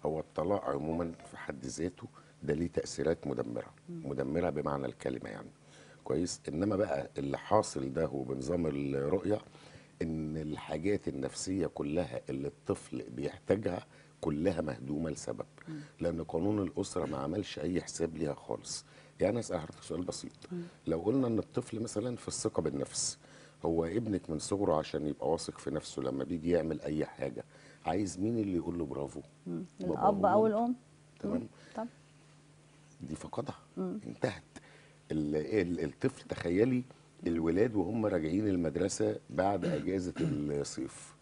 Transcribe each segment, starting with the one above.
هو الطلاق عموما في حد ذاته ده ليه تاثيرات مدمره مدمره بمعنى الكلمه يعني كويس انما بقى اللي حاصل ده وبنظام الرؤيه ان الحاجات النفسيه كلها اللي الطفل بيحتاجها كلها مهدومه لسبب لان قانون الاسره ما عملش اي حساب ليها خالص يعني اسال حضرتك سؤال بسيط لو قلنا ان الطفل مثلا في الثقه بالنفس هو ابنك من صغره عشان يبقى واثق في نفسه لما بيجي يعمل اي حاجه عايز مين اللي يقول له برافو بابا الاب او وماما. الام تمام طب دي فقدها انتهت ال- ال- الطفل تخيلي الولاد وهم راجعين المدرسه بعد اجازه الصيف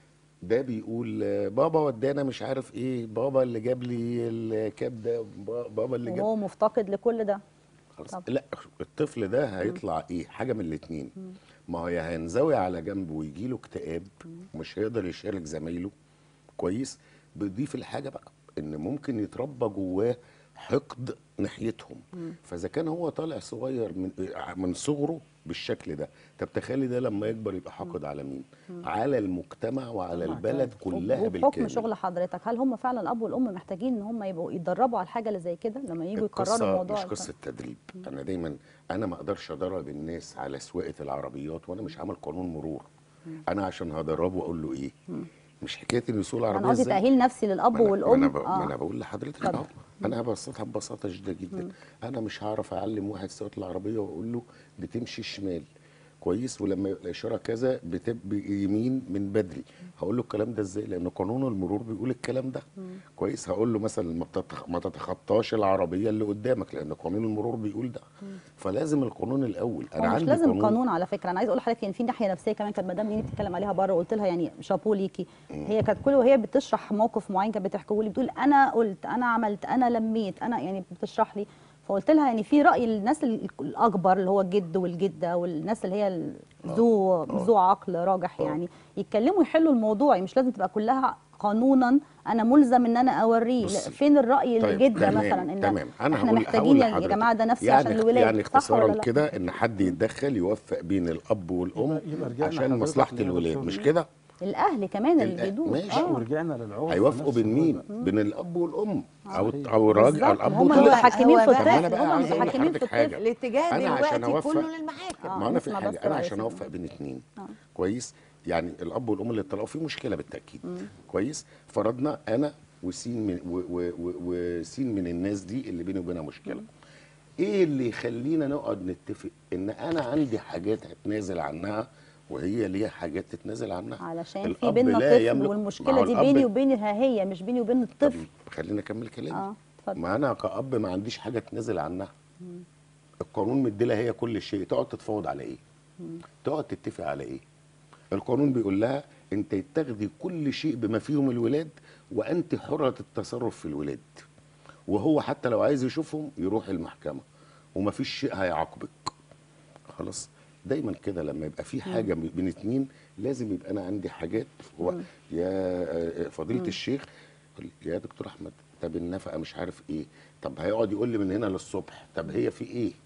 ده بيقول آه، بابا ودانا مش عارف ايه بابا اللي جاب لي الكاب ده با- بابا اللي جاب وهو مفتقد لكل ده خلاص طب. لا الطفل ده هيطلع ايه حاجه من الاثنين ما هو يا هينزوي على جنب ويجي له اكتئاب ومش هيقدر يشارك زمايله كويس بيضيف الحاجه بقى ان ممكن يتربى جواه حقد ناحيتهم فاذا كان هو طالع صغير من من صغره بالشكل ده طب تخيلي ده لما يكبر يبقى حاقد على مين على المجتمع وعلى البلد كلها وبحكم بالكامل شغل حضرتك هل هم فعلا الاب والام محتاجين ان هم يبقوا يتدربوا على الحاجه اللي زي كده لما يجوا يقرروا القصة الموضوع مش قصة تدريب أنا دايما أنا ما أقدرش أدرب الناس على سواقة العربيات وأنا مش عامل قانون مرور أنا عشان هدربه أقول له إيه مش حكاية إنه يسوق العربية انا قصدي إزاي تاهيل نفسي للاب ما أنا- والام ما أنا, ب... ما آه. أنا بقول لحضرتك اتفضل. أهو أنا هبسطها ببساطة شديدة جدا أنا مش هعرف أعلم واحد سواقة العربية وأقول له بتمشي شمال كويس ولما يبقى الاشاره كذا بتبقى يمين من بدري هقول له الكلام ده ازاي لان قانون المرور بيقول الكلام ده كويس هقول له مثلا ما بتتخ- ما تتخطاش العربيه اللي قدامك لان قانون المرور بيقول ده فلازم القانون الاول هو مش لازم قانون على فكره انا عايز اقول لحضرتك ان في ناحيه نفسيه كمان كانت مدام نيني بتتكلم عليها بره وقلت لها يعني شابو ليكي هي كانت كل وهي بتشرح موقف معين كانت بتحكيه لي بتقول انا قلت انا عملت انا لميت انا يعني بتشرح لي فقلت لها يعني في راي الناس ال- الاكبر اللي هو الجد والجده والناس اللي هي ال- ذو ذو عقل راجح آه. يعني يتكلموا يحلوا الموضوع يعني مش لازم تبقى كلها قانونا انا ملزم ان انا اوريه لا، بصي. فين الراي طيب الجده تمام مثلا ان تمام انا احنا هقول محتاجين هقول يعني يا لحضرتك. جماعه ده نفسي يعني عشان اخت- الولاد يعني صح ولا اختصارا لا؟ كده ان حد يتدخل يوفق بين الاب والام يبقى- يبقى رجعنا عشان حضرتك مصلحه يا الولاد دكتور. مش كده الاهل كمان اللي الأ- بيدوم ماشي. آه. ورجعنا للعرف هيوافقوا نفسه بين مين بقى. بين الاب والام او صحيح. او الراجل بالظبط، الاب هم وطلع المتحكمين هو في بقى- طب ما انا الطفل بقى هم عايز اقول المتحكمين في لحضرتك حاجه الطفل الاتجاه أنا عشان دلوقتي أوفق- كله للمحاكم آه، ما انا في نسمع حاجه بس انا رأي عشان سيدنا. اوفق بين اتنين كويس يعني الاب والام اللي اتطلقوا في مشكله بالتاكيد كويس فرضنا انا وسين من و- و- و- وسين من الناس دي اللي بيني وبينها مشكله ايه اللي يخلينا نقعد نتفق ان انا عندي حاجات هتنازل عنها وهي ليها حاجات تتنازل عنها علشان في الأب بيننا لا طفل يملك- ما والمشكله هو دي الأب- بيني وبينها هي مش بيني وبين طب الطفل خليني اكمل كلامي اه اتفضل ما انا كأب ما عنديش حاجه تنازل عنها القانون مديلها هي كل شيء تقعد تتفاوض على ايه تقعد تتفق على ايه القانون بيقول لها انت تاخدي كل شيء بما فيهم الولاد وانت حره التصرف في الولاد وهو حتى لو عايز يشوفهم يروح المحكمه ومفيش شيء هيعاقبك خلاص دايما كده لما يبقى في حاجه بين اتنين لازم يبقى انا عندي حاجات هو يا آه، فضيله الشيخ يقول لي، يا دكتور احمد طب النفقه مش عارف ايه طب هيقعد يقول لي من هنا للصبح طب هي في ايه